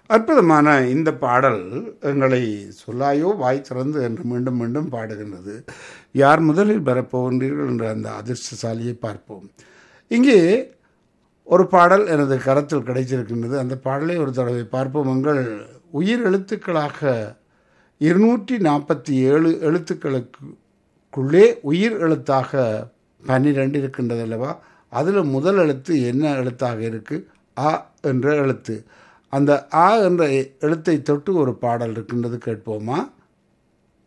அற்புதமான இந்த பாடல் எங்களை சொல்லாயோ வாய் திறந்து என்று மீண்டும் மீண்டும் பாடுகின்றது யார் முதலில் பெறப்போகின்றீர்கள் என்ற அந்த அதிர்ஷ்டசாலியை பார்ப்போம் இங்கே ஒரு பாடல் எனது கரத்தில் கிடைச்சிருக்கின்றது அந்த பாடலை ஒரு தடவை பார்ப்போம் எங்கள் உயிர் எழுத்துக்களாக இருநூற்றி நாற்பத்தி ஏழு எழுத்துக்களுக்குள்ளே உயிர் எழுத்தாக பன்னிரெண்டு இருக்கின்றது அல்லவா அதில் முதல் எழுத்து என்ன எழுத்தாக இருக்குது அ என்ற எழுத்து அந்த ஆ என்ற எழுத்தை தொட்டு ஒரு பாடல் இருக்கின்றது கேட்போமா